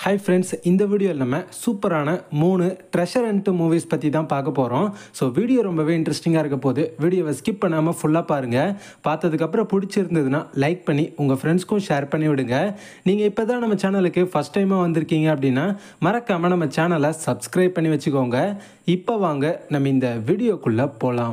hi friends இந்த வீடியோவில் நம்ம சூப்பரான மூணு ட்ரெஷர் அண்ட் மூவிஸ் பற்றி தான் பார்க்க போகிறோம் ஸோ வீடியோ ரொம்பவே இன்ட்ரெஸ்டிங்காக இருக்க போது வீடியோவை ஸ்கிப் பண்ணாமல் ஃபுல்லாக பாருங்கள் பார்த்ததுக்கப்புறம் பிடிச்சிருந்ததுன்னா லைக் பண்ணி உங்கள் ஃப்ரெண்ட்ஸ்க்கும் ஷேர் பண்ணி விடுங்க நீங்கள் இப்போ தான் நம்ம சேனலுக்கு ஃபஸ்ட் டைமாக வந்திருக்கீங்க அப்படின்னா மறக்காமல் நம்ம சேனலை சப்ஸ்கிரைப் பண்ணி வச்சுக்கோங்க இப்போ வாங்க நம்ம இந்த வீடியோக்குள்ளே போகலாம்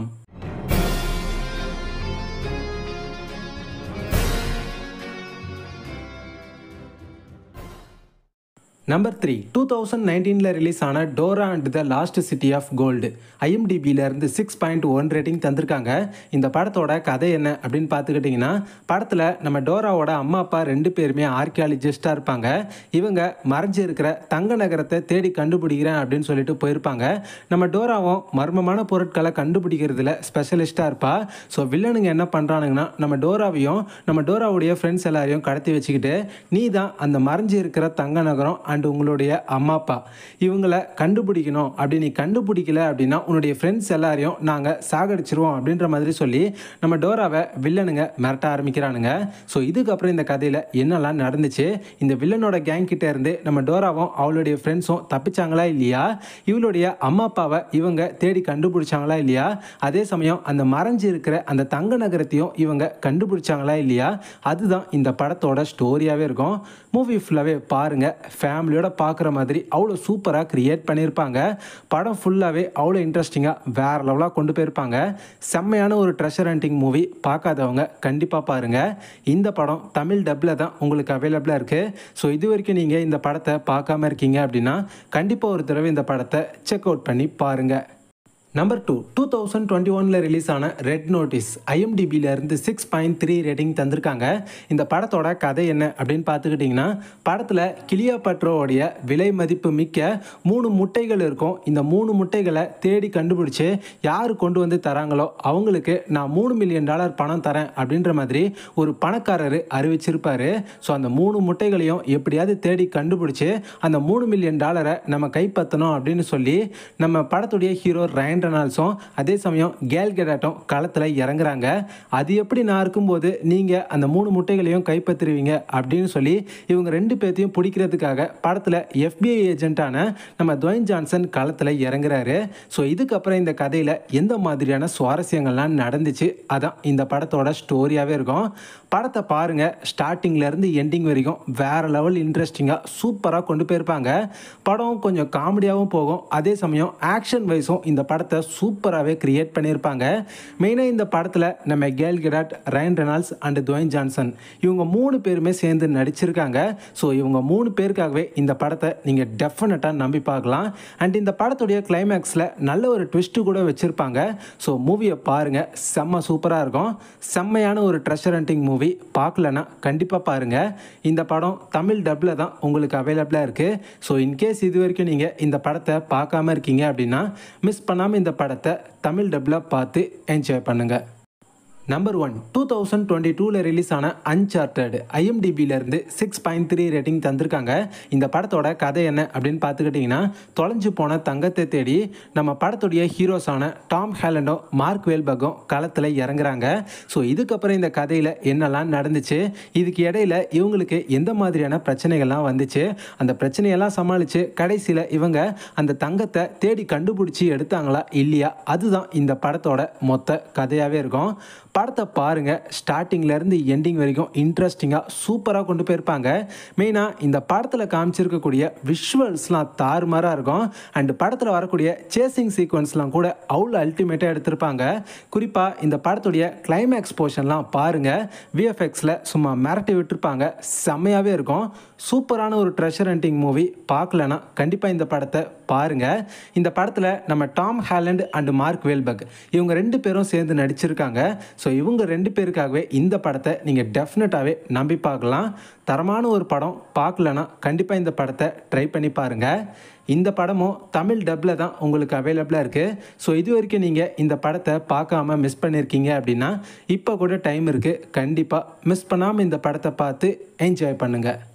நம்பர் த்ரீ டூ தௌசண்ட் நைன்டீனில் ரிலீஸ் ஆன Dora and the Lost City of Gold ஐஎம்டிபியிலேருந்து சிக்ஸ் பாயிண்ட் ஒன் ரேட்டிங் தந்திருக்காங்க இந்த படத்தோட கதை என்ன அப்படின்னு பார்த்துக்கிட்டிங்கன்னா படத்தில் நம்ம டோராவோட அம்மா அப்பா ரெண்டு பேருமே ஆர்கியாலஜிஸ்டாக இருப்பாங்க இவங்க மறைஞ்சு இருக்கிற தங்க நகரத்தை தேடி கண்டுபிடிக்கிறேன் அப்படின்னு சொல்லிட்டு போயிருப்பாங்க நம்ம டோராவும் மர்மமான பொருட்களை கண்டுபிடிக்கிறதுல ஸ்பெஷலிஸ்ட்டாக இருப்பா ஸோ வில்லனுங்க என்ன பண்ணுறானுங்கன்னா நம்ம டோராவையும் நம்ம டோராவுடைய ஃப்ரெண்ட்ஸ் எல்லாரையும் கடத்தி வச்சுக்கிட்டு நீ தான் அந்த மறைஞ்சு இருக்கிற தங்க நகரம் அண்ட் உங்களுடைய அம்மா அப்பா இவங்களை கண்டுபிடிக்கணும் அப்படி நீ கண்டுபிடிக்கல அப்படின்னா உன்னுடைய ஃப்ரெண்ட்ஸ் எல்லாரையும் நாங்கள் சாகடிச்சிருவோம் அப்படின்ற மாதிரி சொல்லி நம்ம டோராவை வில்லனுங்க மிரட்ட ஆரம்பிக்கிறானுங்க ஸோ இதுக்கப்புறம் இந்த கதையில் என்னெல்லாம் நடந்துச்சு இந்த வில்லனோட கேங் கிட்ட இருந்து நம்ம டோராவும் அவளுடைய ஃப்ரெண்ட்ஸும் தப்பிச்சாங்களா இல்லையா இவளுடைய அம்மா அப்பாவை இவங்க தேடி கண்டுபிடிச்சாங்களா இல்லையா அதே சமயம் அந்த மறைஞ்சு இருக்கிற அந்த தங்க நகரத்தையும் இவங்க கண்டுபிடிச்சாங்களா இல்லையா அதுதான் இந்த படத்தோட ஸ்டோரியாகவே இருக்கும் மூவி ஃபுல்லாகவே பாருங்கள் ஃபேமிலியோட பார்க்குற மாதிரி அவ்வளோ சூப்பராக க்ரியேட் பண்ணியிருப்பாங்க படம் ஃபுல்லாகவே அவ்வளோ இன்ட்ரெஸ்டிங்காக வேறு லெவலாக கொண்டு போயிருப்பாங்க செம்மையான ஒரு ட்ரெஷர் ஹண்டிங் மூவி பார்க்காதவங்க கண்டிப்பாக பாருங்கள் இந்த படம் தமிழ் டப்பில் தான் உங்களுக்கு அவைலபிளாக இருக்குது ஸோ இது வரைக்கும் நீங்கள் இந்த படத்தை பார்க்காம இருக்கீங்க அப்படின்னா கண்டிப்பாக ஒரு தடவை இந்த படத்தை செக் அவுட் பண்ணி பாருங்கள் number two two thousand twenty ஒனில் ரிலீஸ் ஆன ரெட் நோட்டீஸ் ஐஎம்டிபியிலேருந்து சிக்ஸ் பாயிண்ட் த்ரீ ரேட்டிங் தந்திருக்காங்க இந்த படத்தோட கதை என்ன அப்படின்னு பார்த்துக்கிட்டிங்கன்னா படத்தில் கிளியா பட்ரோவுடைய விலை மதிப்பு மிக்க மூணு முட்டைகள் இருக்கும் இந்த மூணு முட்டைகளை தேடி கண்டுபிடிச்சு யார் கொண்டு வந்து தராங்களோ அவங்களுக்கு நான் மூணு மில்லியன் டாலர் பணம் தரேன் அப்படின்ற மாதிரி ஒரு பணக்காரர் அறிவிச்சிருப்பாரு ஸோ அந்த மூணு முட்டைகளையும் எப்படியாவது தேடி கண்டுபிடிச்சு அந்த மூணு மில்லியன் டாலரை நம்ம கைப்பற்றணும் அப்படின்னு சொல்லி நம்ம படத்துடைய ஹீரோ ரயன் ரெனால்ஸும் அதே சமயம் கேல் கெடாட்டும் களத்தில் இறங்குறாங்க அது எப்படி நான் இருக்கும்போது நீங்கள் அந்த மூணு முட்டைகளையும் கைப்பற்றுவீங்க அப்படின்னு சொல்லி இவங்க ரெண்டு பேர்த்தையும் பிடிக்கிறதுக்காக படத்தில் எஃபிஐ ஏஜென்ட்டான நம்ம துவைன் ஜான்சன் களத்தில் இறங்குறாரு ஸோ இதுக்கப்புறம் இந்த கதையில் எந்த மாதிரியான சுவாரஸ்யங்கள்லாம் நடந்துச்சு அதான் இந்த படத்தோட ஸ்டோரியாகவே இருக்கும் படத்தை பாருங்கள் ஸ்டார்டிங்லேருந்து எண்டிங் வரைக்கும் வேறு லெவல் இன்ட்ரெஸ்டிங்காக சூப்பராக கொண்டு போயிருப்பாங்க படம் கொஞ்சம் காமெடியாகவும் போகும் அதே சமயம் ஆக்ஷன் வைஸும் இந்த படத்தை சூப்பராகவே கிரியேட் பண்ணியிருப்பாங்க மெயினாக இந்த படத்தில் நம்ம Gal Gadot Ryan Reynolds and Dwayne Johnson இவங்க மூணு பேருமே சேர்ந்து நடிச்சிருக்காங்க ஸோ இவங்க மூணு பேருக்காகவே இந்த படத்தை நீங்கள் டெஃபினட்டாக நம்பி பார்க்கலாம் அண்ட் இந்த படத்துடைய கிளைமேக்ஸில் நல்ல ஒரு ட்விஸ்ட்டு கூட வச்சுருப்பாங்க ஸோ மூவியை பாருங்கள் செம்ம சூப்பராக இருக்கும் செம்மையான ஒரு ட்ரெஷர் ஹண்டிங் மூவி பார்க்கலன்னா கண்டிப்பாக பாருங்கள் இந்த படம் தமிழ் டப்பில் தான் உங்களுக்கு அவைலபிளாக இருக்குது ஸோ இன்கேஸ் இது வரைக்கும் நீங்கள் இந்த படத்தை பார்க்காம இருக்கீங்க அப்படின்னா மிஸ் பண்ணாமல் இந்த படத்தை தமிழ் டப்பில் பார்த்து என்ஜாய் பண்ணுங்கள் number one two thousand twenty டூவில் ரிலீஸ் ஆன அன்சார்டட் ஐஎம்டிபியிலேருந்து சிக்ஸ் பாயிண்ட் த்ரீ ரேட்டிங் தந்திருக்காங்க இந்த படத்தோட கதை என்ன அப்படின்னு பார்த்துக்கிட்டிங்கன்னா தொலைஞ்சு போன தங்கத்தை தேடி நம்ம படத்துடைய ஹீரோஸான டாம் ஹேலண்டோ மார்க் வேல்பகும் களத்தில் இறங்குறாங்க ஸோ இதுக்கப்புறம் இந்த கதையில் என்னெல்லாம் நடந்துச்சு இதுக்கு இடையில இவங்களுக்கு எந்த மாதிரியான பிரச்சனைகள்லாம் வந்துச்சு அந்த பிரச்சனையெல்லாம் சமாளித்து கடைசியில் இவங்க அந்த தங்கத்தை தேடி கண்டுபிடிச்சி எடுத்தாங்களா இல்லையா அதுதான் இந்த படத்தோட மொத்த கதையாகவே இருக்கும் படத்தை பாருங்கள் ஸ்டார்டிங்லேருந்து எண்டிங் வரைக்கும் இன்ட்ரெஸ்டிங்காக சூப்பராக கொண்டு போயிருப்பாங்க மெயினாக இந்த படத்தில் காமிச்சிருக்கக்கூடிய விஷுவல்ஸ்லாம் தாறுமாறாக இருக்கும் அண்டு படத்தில் வரக்கூடிய சேசிங் சீக்வன்ஸ்லாம் கூட அவ்வளோ அல்டிமேட்டாக எடுத்திருப்பாங்க குறிப்பாக இந்த படத்துடைய கிளைமேக்ஸ் போர்ஷன்லாம் பாருங்கள் விஎஃப்எக்ஸில் சும்மா மிரட்டி விட்டுருப்பாங்க செம்மையாகவே இருக்கும் சூப்பரான ஒரு ட்ரெஷர் ஹண்டிங் மூவி பார்க்கலனா கண்டிப்பாக இந்த படத்தை பாருங்கள் இந்த படத்தில் நம்ம Tom Holland and Mark Wahlberg இவங்க ரெண்டு பேரும் சேர்ந்து நடிச்சிருக்காங்க ஸோ இவங்க ரெண்டு பேருக்காகவே இந்த படத்தை நீங்கள் டெஃபினட்டாகவே நம்பி பார்க்கலாம் தரமான ஒரு படம் பார்க்கலனா கண்டிப்பாக இந்த படத்தை ட்ரை பண்ணி பாருங்கள் இந்த படமும் தமிழ் டப்பில் தான் உங்களுக்கு அவைலபிளாக இருக்குது ஸோ இது வரைக்கும் நீங்கள் இந்த படத்தை பார்க்காம மிஸ் பண்ணியிருக்கீங்க அப்படின்னா இப்போ கூட டைம் இருக்குது கண்டிப்பாக மிஸ் பண்ணாமல் இந்த படத்தை பார்த்து என்ஜாய் பண்ணுங்கள்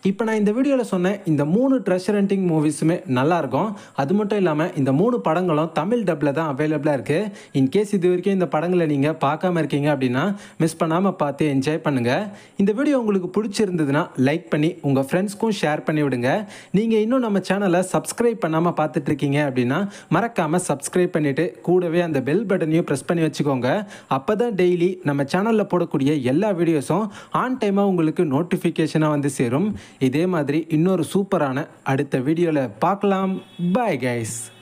இப்போ நான் இந்த வீடியோவில் சொன்ன இந்த மூணு ட்ரெஷர் ஹண்டிங் மூவிஸுமே நல்லாயிருக்கும் அது மட்டும் இல்லாமல் இந்த மூணு படங்களும் தமிழ் டப்பில் தான் அவைலபிளாக இருக்குது இன்கேஸ் இது வரைக்கும் இந்த படங்களை நீங்கள் பார்க்காம இருக்கீங்க அப்படின்னா மிஸ் பண்ணாமல் பார்த்து என்ஜாய் பண்ணுங்கள் இந்த வீடியோ உங்களுக்கு பிடிச்சிருந்ததுன்னா லைக் பண்ணி உங்கள் ஃப்ரெண்ட்ஸ்க்கும் ஷேர் பண்ணி விடுங்க நீங்கள் இன்னும் நம்ம சேனலை சப்ஸ்கிரைப் பண்ணாமல் பார்த்துட்டு இருக்கீங்க அப்படின்னா மறக்காமல் சப்ஸ்கிரைப் பண்ணிவிட்டு கூடவே அந்த பெல் பட்டனையும் ப்ரெஸ் பண்ணி வச்சுக்கோங்க அப்போ தான் டெய்லி நம்ம சேனலில் போடக்கூடிய எல்லா வீடியோஸும் ஆன் டைமாக உங்களுக்கு நோட்டிஃபிகேஷனாக வந்து சேரும் இதே மாதிரி இன்னொரு சூப்பரான அடுத்த வீடியோவில் பார்க்கலாம் பாய் கைஸ்